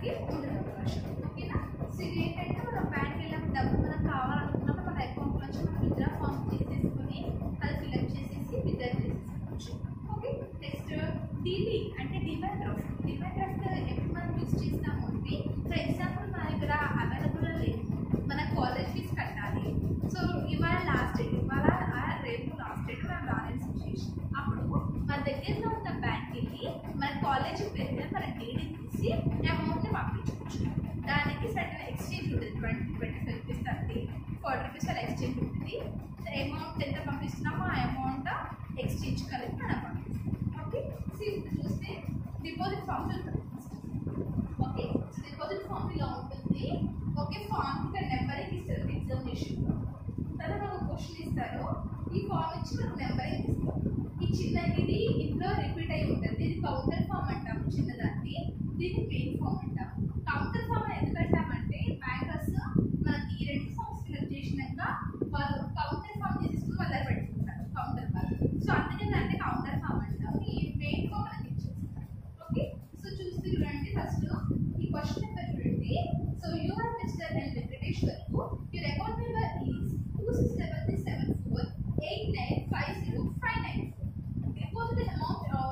మనకి ఉండదు అవకాశం ఓకేనా సో ఇది ఏంటంటే మనం బ్యాంక్ వెళ్ళినప్పుడు డబ్బు మనకు కావాలనుకున్నప్పుడు మన అకౌంట్ నుంచి మనం విత్డ్రా ఫామ్ చేసేసుకొని అది ఫిల్అప్ చేసేసి విత్డ్రా చేసేసుకోవచ్చు ఓకే నెక్స్ట్ డీలీ అంటే డిమాండ్ డ్రాఫ్ట్ డిమాండ్ డ్రాఫ్ట్ ఎప్పుడు మనం యూస్ చేస్తాము అంటే ఫర్ ఎగ్జాంపుల్ మన దగ్గర అవైలబుల్ లేదు మన కాలేజ్ ఫీజ్ కట్టాలి సో ఇవాళ లాస్ట్ డేట్ ఇవాళ ఆ రేపు లాస్ట్ డేట్ మనం రాలేని సిచ్యువేషన్ అప్పుడు మన దగ్గరలో ఉన్న బ్యాంక్ వెళ్ళి మన కాలేజ్ పేరు మీద మన డీడీ తీసి అమౌంట్ని పంపించవచ్చు దానికి సర్టన్ ఎక్స్చేంజ్ ఉంటుంది twenty twenty five rupees thirty forty rupees అలా ఎక్స్చేంజ్ ఉంటుంది అమౌంట్ ఎంత పంపిస్తున్నామో ఆ అమౌంట్ ఎక్స్చేంజ్ కలిపి మనం పంపిస్తాం ఓకే సో ఇప్పుడు చూస్తే డిపాజిట్ ఫామ్ ఉంటుంది ఓకే సో డిపాజిట్ ఫామ్ ఇలా ఉంటుంది ఓకే ఫామ్ ఇక్కడ నెంబరింగ్ ఇస్తారు ఎగ్జామినేషన్ తర్వాత ఒక క్వశ్చన్ ఇస్తారు ఈ ఫామ్ ఇచ్చి మనకు నెంబరింగ్ ఇస్తారు ఈ చిన్న ఇది ఇంట్లో రిపీట్ అయి ఉంటుంది ఇది కౌంటర్ ఫామ్ అంటాము చిన్నదాన్ని దీన్ని మెయిన్ ఫామ్ అంటాము కౌంటర్ ఫామ్ ఎందుకు అంటామంటే బ్యాంకర్స్ మనకి ఈ రెండు ఫామ్స్ ఫిల్అప్ చేసినాక వాళ్ళు కౌంటర్ ఫామ్ తీసుకుని వాళ్ళ పెట్టుకుంటారు కౌంటర్ ఫామ్ సో అందుకని అంటే కౌంటర్ ఫామ్ అంటాము ఈ మెయిన్ ఫామ్ అనేది ఇచ్చేస్తారు ఓకే సో చూస్తే చూడండి ఫస్ట్ ఈ క్వశ్చన్ నెంబర్ చూడండి so you are mister L Venkateshwar your account number is two six seven three seven four eight nine five zero five nine deposit an amount of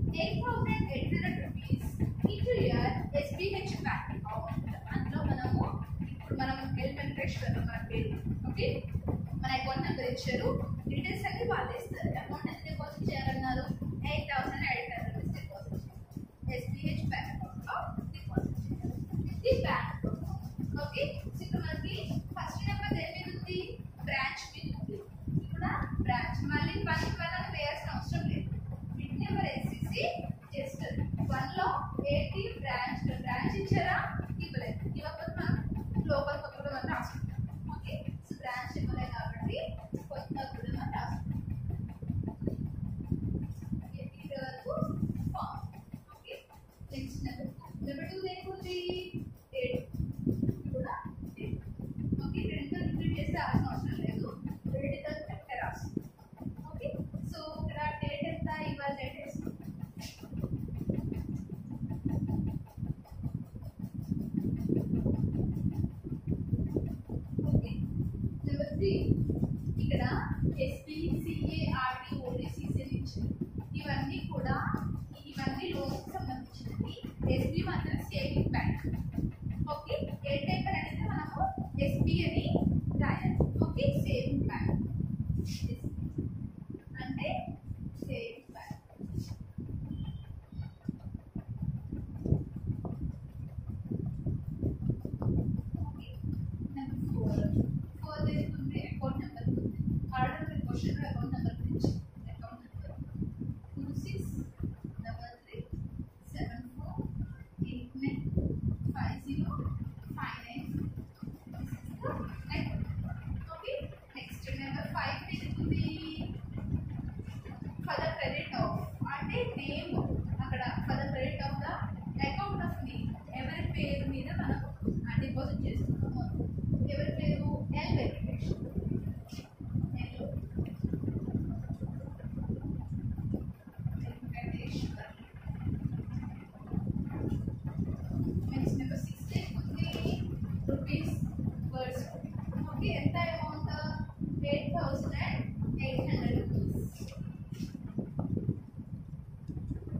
8,800 rupees into your SBH bank account. అందులో మనము ఇప్పుడు మనం L Venkateshwar మన పేరు okay మన account number ఇచ్చారు details అన్ని వాళ్ళు ఇస్తారు అమౌంట్ ఎంత డిపాజిట్ చేయాలన్నారు eight thousand eight hundred rupees deposit చేయాలి ఎస్బీహెచ్ బ్యాంక్ అకౌంట్లో డిపాజిట్ చేయాలి ఇది బ్యాంక్ ఓకే సో ఇక్కడ మనకి ఫస్ట్ నెంబర్ దేని మీద ఉంది బ్రాంచ్ మీద ఉంది ఇక్కడ బ్రాంచ్ మళ్ళీ వన్ వన్ వేయాల్సిన అవసరం లేదు బిట్ నెంబర్ వేసేసి జస్ట్ వన్ లో ఏంటి బ్రాంచ్ బ్రాంచ్ ఇచ్చారా ఇవ్వలేదు ఇవ్వకపోతే మనం లోపల కొత్త కూడా మనం రాసుకుంటాం ఓకే సో బ్రాంచ్ ఇవ్వలేదు కాబట్టి కొత్త కూడా మనం రాసుకుంటాం ఓకే, ఇది వరకు form okay next number number two దేనికి డేట్ కూడా date. ఓకే రెండు రిపీట్ చేస్తే రాసిన అవసరం లేదు డేట్ కరెక్ట్గా రాసు ఓకే సో ఇక్కడ డేట్ ఎంత ఇవాళ డేట్ వేస్తాం ఓకే నెంబర్ త్రీ ఇక్కడ ఎస్పీ సిఏ ఆర్డి ఓడిసిసి ఇచ్చింది ఇవన్నీ కూడా ఇవన్నీ లోన్స్ సంబంధించినవి ఎస్బీ మాత్రం saving bank okay a type అనేది మనము ఎస్బీ అని రాయాలి ఓకే సేవింగ్ బ్యాంక్ అంటే saving bank okay number four four ఉంది అకౌంట్ నెంబర్ ఆర్డర్ మీ క్వశ్చన్ అకౌంట్ నెంబర్ గురించి account number two six double three seven four eight nine five zero five nine okay next number five ఉంది for the credit of అంటే name అక్కడ for the credit of the account of name ఎవరి పేరు మీద మనం deposit చేస్తున్నాము ఎవరి పేరు L Venkatesh L Venkateshwar next number six ఉంది రూపీస్ వర్డ్స్ ఓకే ఎంత amount eight thousand eight hundred rupees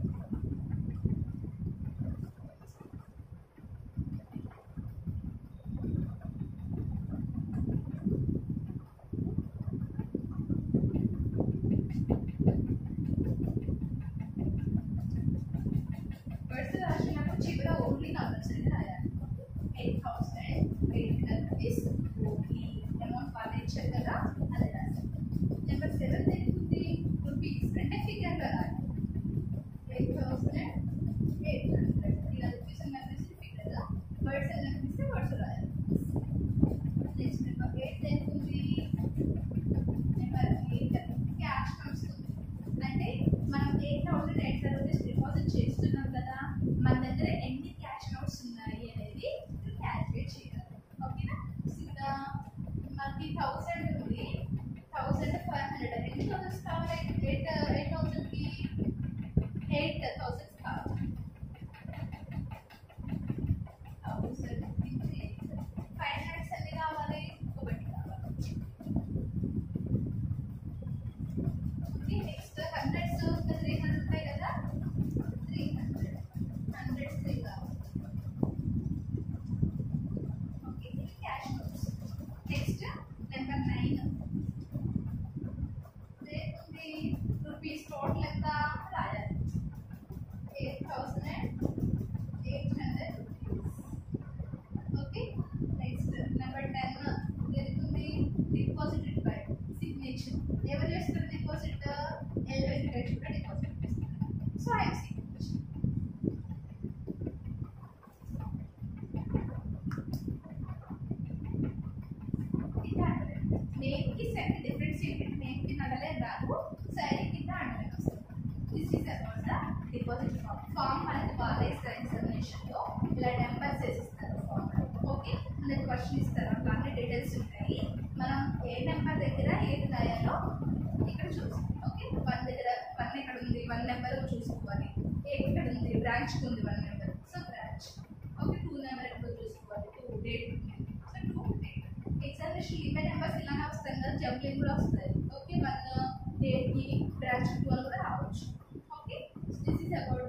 అంటే డిఫరెన్షియేట్ నేమ్ కింద అనలేదు రాదు సో ఐడి కింద అనలేదు వస్తుంది this is about the deposit form form మనకి బాగా ఇస్తారు ఎగ్జామినేషన్లో ఇలా నెంబర్స్ వేసిస్తారు ఫామ్ ఓకే మనకి క్వశ్చన్ ఇస్తారు అట్లా అన్ని డీటెయిల్స్ ఉంటాయి మనం ఏ నెంబర్ దగ్గర ఏది రాయాలో ఇక్కడ చూస్తాం ఓకే వన్ దగ్గర వన్ ఎక్కడ ఉంది వన్ నెంబర్ చూసుకోవాలి ఏ ఎక్కడ ఉంది బ్రాంచ్ ఉంది one number so branch okay two number ఎక్కడ చూసుకోవాలి టూ డేట్ ఉంది so two date examination limit numbers ఇలానే వస్తాయి కదా జంప్లింగ్ కూడా వస్తుంది ఓకే వన్ డేట్కి బ్రాంచ్ టూ అని కూడా రావచ్చు ఓకే దిస్ ఈస్ అబౌట్